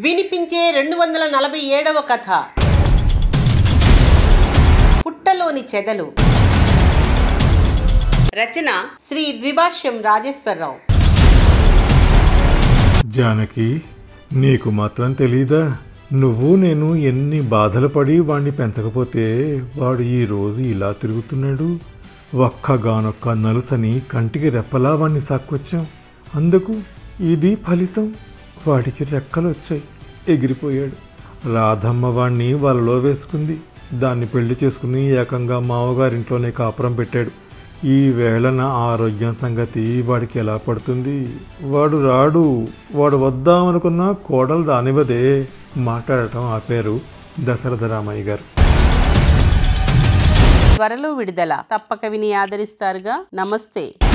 వినిపించే రెండు వందల నలభై ఏడవ కథ పుట్టలోని చెదలు రచన శ్రీ ద్విభాష్యం రాజేశ్వరరావు జానకి నీకు మాత్రం తెలీదా నువ్వు నేను ఎన్ని బాధలు పడి వాణ్ణి పెంచకపోతే వాడు ఈ రోజు ఇలా తిరుగుతున్నాడు ఒక్కగానొక్క నలుసని కంటికి రెప్పలా వాణ్ణి సాక్కొచ్చాం అందుకు ఇది ఫలితం వాడికి రెక్కలు వచ్చాయి ఎగిరిపోయాడు రాధమ్మ వాణ్ణి వలలో వేసుకుంది దాన్ని పెళ్లి చేసుకుని ఏకంగా మామగారింట్లోనే కాపురం పెట్టాడు ఈ వేళ నా ఆరోగ్యం సంగతి వాడికి ఎలా పడుతుంది వాడు రాడు వాడు వద్దామనుకున్న కోడలు రానివ్వదే మాట్లాడటం ఆపారు దశరథ రామయ్య గారు త్వరలో విడుదల తప్పక విని ఆదరిస్తారుగా నమస్తే